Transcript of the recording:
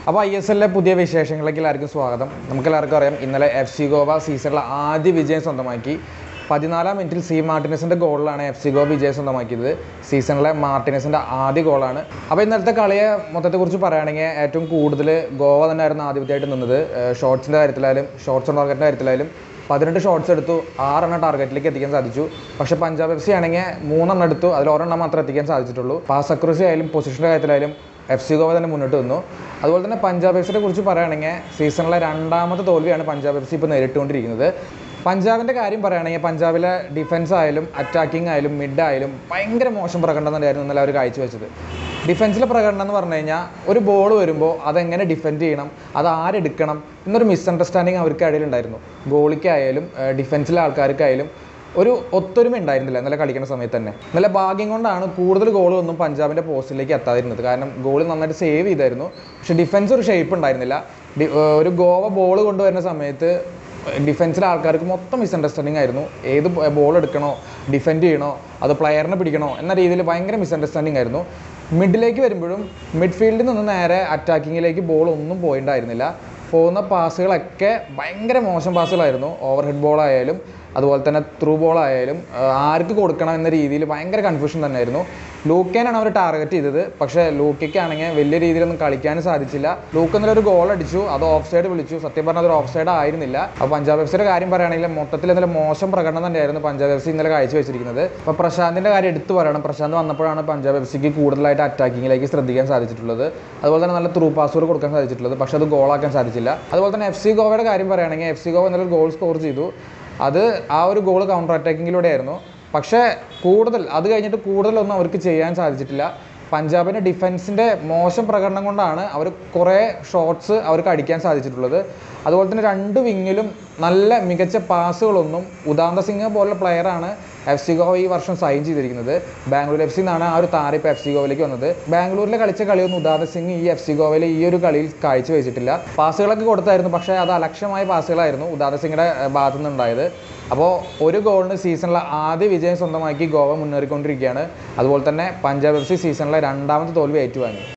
അപ്പോൾ I S എല്ലിലെ പുതിയ വിശേഷങ്ങളിലേക്ക് എല്ലാവർക്കും സ്വാഗതം നമുക്ക് എല്ലാവർക്കും അറിയാം ഇന്നലെ എഫ് സി ഗോവ സീസണിലെ ആദ്യ വിജയം സ്വന്തമാക്കി പതിനാലാം മിനിറ്റിൽ സി മാർട്ടിനസിൻ്റെ ഗോളിലാണ് എഫ് സി ഗോവ വിജയം സ്വന്തമാക്കിയത് സീസണിലെ മാർട്ടിനസിൻ്റെ ആദ്യ ഗോളാണ് അപ്പോൾ ഇന്നലത്തെ കളിയെ മൊത്തത്തെക്കുറിച്ച് പറയുകയാണെങ്കിൽ ഏറ്റവും കൂടുതൽ ഗോവ തന്നെയായിരുന്നു ആധിപത്യമായിട്ട് നിന്നത് ഷോട്ട്സിൻ്റെ കാര്യത്തിലായാലും ഷോട്ട്സ് ഓൺ ടാർഗറ്റിൻ്റെ കാര്യത്തിലായാലും പതിനെട്ട് ഷോട്ട്സ് എടുത്തു ആറെണ്ണം ടാർഗറ്റിലേക്ക് എത്തിക്കാൻ സാധിച്ചു പക്ഷേ പഞ്ചാബ് എഫ് സി ആണെങ്കിൽ മൂന്നെണ്ണം എടുത്തു അതിൽ ഒരെണ്ണം മാത്രമേ എത്തിക്കാൻ സാധിച്ചിട്ടുള്ളൂ പാസ് അക്രസി ആയാലും പൊസിഷൻ്റെ കാര്യത്തിലായാലും എഫ് സി ഗോവ തന്നെ മുന്നോട്ട് വന്നു അതുപോലെ തന്നെ പഞ്ചാബ് എഫ് സിനെ കുറിച്ച് പറയുകയാണെങ്കിൽ സീസണിലെ രണ്ടാമത്തെ തോൽവിയാണ് പഞ്ചാബ് എഫ് സി ഇപ്പോൾ നേരിട്ടുകൊണ്ടിരിക്കുന്നത് പഞ്ചാബിൻ്റെ കാര്യം പറയുകയാണെങ്കിൽ പഞ്ചാബിലെ ഡിഫൻസ് ആയാലും അറ്റാക്കിംഗ് ആയാലും മിഡ് ആയാലും ഭയങ്കര മോശം പ്രകടനം തന്നെയായിരുന്നു ഇന്നലെ അവർ കാഴ്ചവെച്ചത് ഡിഫൻസിലെ പ്രകടനം എന്ന് പറഞ്ഞു കഴിഞ്ഞാൽ ഒരു ബോൾ വരുമ്പോൾ അതെങ്ങനെ ഡിഫെൻഡ് ചെയ്യണം അത് ആരെടുക്കണം എന്നൊരു മിസ്അണ്ടർസ്റ്റാൻഡിങ് അവർക്ക് ഇടയിലുണ്ടായിരുന്നു ഗോളിക്കായാലും ഡിഫൻസിലെ ആൾക്കാർക്കായാലും ഒരു ഒത്തൊരുമ ഉണ്ടായിരുന്നില്ല ഇന്നലെ കളിക്കുന്ന സമയത്ത് തന്നെ ഇന്നലെ ഭാഗ്യം കൊണ്ടാണ് കൂടുതൽ ഗോളൊന്നും പഞ്ചാബിൻ്റെ പോസ്റ്റിലേക്ക് എത്താതിരുന്നത് കാരണം ഗോൾ നന്നായിട്ട് സേവ് ചെയ്തായിരുന്നു പക്ഷേ ഡിഫൻസ് ഒരു ഷേപ്പ് ഉണ്ടായിരുന്നില്ല ഡി- ഏർ ഒരു ഗോവ ബോൾ കൊണ്ടുവരുന്ന സമയത്ത് ഡിഫൻസിലെ ആൾക്കാർക്ക് മൊത്തം മിസ്അണ്ടർസ്റ്റാൻഡിങ് ആയിരുന്നു ഏത് ബോൾ എടുക്കണോ ഡിഫെൻഡ് ചെയ്യണോ അത് പ്ലെയറിനെ പിടിക്കണോ എന്ന രീതിയിൽ ഭയങ്കര മിസ്അണ്ടർസ്റ്റാൻഡിങ് ആയിരുന്നു മിഡിലേക്ക് വരുമ്പോഴും മിഡ്ഫീൽഡിൽ നിന്ന് നേരെ അറ്റാക്കിങ്ങിലേക്ക് ബോൾ ഒന്നും പോയിണ്ടായിരുന്നില്ല പോകുന്ന പാസുകളൊക്കെ ഭയങ്കര മോശം പാസുകളായിരുന്നു ഓവർ ഹെഡ് ബോൾ ആയാലും അതുപോലെ തന്നെ ത്രൂ ബോൾ ആയാലും ആ, ആർക്ക് കൊടുക്കണം എന്ന രീതിയിൽ ഭയങ്കര കൺഫ്യൂഷൻ തന്നെയായിരുന്നു ലൂക്കേനാണ് അവർ ടാർഗറ്റ് ചെയ്തത് പക്ഷേ ലൂക്കയ്ക്കാണെങ്കിൽ വലിയ രീതിയിലൊന്നും കളിക്കാനും സാധിച്ചില്ല ലൂക്ക് ഇന്നലെ ഒരു ഗോൾ അടിച്ചു അത് ഓഫ് സൈഡ് വിളിച്ചു സത്യം പറഞ്ഞാൽ അതൊരു ഓഫ് സൈഡ് ആയിരുന്നില്ല അപ്പോൾ പഞ്ചാബ് എഫ് സിയുടെ കാര്യം പറയുകയാണെങ്കിൽ മൊത്തത്തിൽ ഇന്നലെ മോശം പ്രകടനം തന്നെയായിരുന്നു പഞ്ചാബ് എഫ് സി ഇന്നലെ കാഴ്ചവെച്ചിരിക്കുന്നത് അപ്പോൾ പ്രശാന്തിൻ്റെ കാര്യം എടുത്തു പറയണം പ്രശാന്ത് വന്നപ്പോഴാണ് പഞ്ചാബ് എഫ് സിക്ക് കൂടുതലായിട്ട് അറ്റാക്കിങ്ങിലേക്ക് ശ്രദ്ധിക്കാൻ സാധിച്ചിട്ടുള്ളത് അതുപോലെ തന്നെ നല്ല ത്രൂ പാസ്വേഡ് കൊടുക്കാൻ സാധിച്ചിട്ടുള്ളത് പക്ഷേ അത് ഗോളാക്കാൻ സാധിച്ചില്ല അതുപോലെ തന്നെ എഫ് സി ഗോവയുടെ കാര്യം പറയുകയാണെങ്കിൽ എഫ് സി ഗോവ ഇന്നലെ ഗോൾ സ്കോർ ചെയ്തു അത് ആ ഒരു ഗോൾ കൗണ്ടർ അറ്റാക്കിങ്ങിലൂടെ ആയിരുന്നു പക്ഷേ കൂടുതൽ അത് കഴിഞ്ഞിട്ട് കൂടുതലൊന്നും അവർക്ക് ചെയ്യാൻ സാധിച്ചിട്ടില്ല പഞ്ചാബിൻ്റെ ഡിഫൻസിൻ്റെ മോശം പ്രകടനം കൊണ്ടാണ് അവർ കുറേ ഷോട്ട്സ് അവർക്ക് അടിക്കാൻ സാധിച്ചിട്ടുള്ളത് അതുപോലെ തന്നെ രണ്ട് വിങ്ങിലും നല്ല മികച്ച പാസുകളൊന്നും ഉദാന്ത സിംഗ് പോലുള്ള പ്ലെയറാണ് എഫ് സി ഗോവ ഈ വർഷം സൈൻ ചെയ്തിരിക്കുന്നത് ബാംഗ്ലൂർ എഫ് സി എന്നാണ് ആ ഒരു താരം ഇപ്പോൾ എഫ് സി ഗോവയിലേക്ക് വന്നത് ബാംഗ്ലൂരിൽ കളിച്ച കളിയൊന്നും ഉദാന്ത സിംഗ് ഈ എഫ് സി ഗോവയിൽ ഈ ഒരു കളിയിൽ കാഴ്ചവെച്ചിട്ടില്ല പാസുകളൊക്കെ കൊടുത്തായിരുന്നു പക്ഷേ അത് അലക്ഷ്യമായ പാസുകളായിരുന്നു ഉദാന്ത സിംഗിന്റെ ഏർ, ഭാഗത്തു നിന്നുണ്ടായത് അപ്പോൾ ഒരു ഗോളിന് സീസണിലെ ആദ്യ വിജയം സ്വന്തമാക്കി ഗോവ മുന്നേറിക്കൊണ്ടിരിക്കുകയാണ് അതുപോലെ തന്നെ പഞ്ചാബ് എഫ് സി സീസണിലെ രണ്ടാമത്തെ തോൽവി ഏറ്റുവാങ്ങി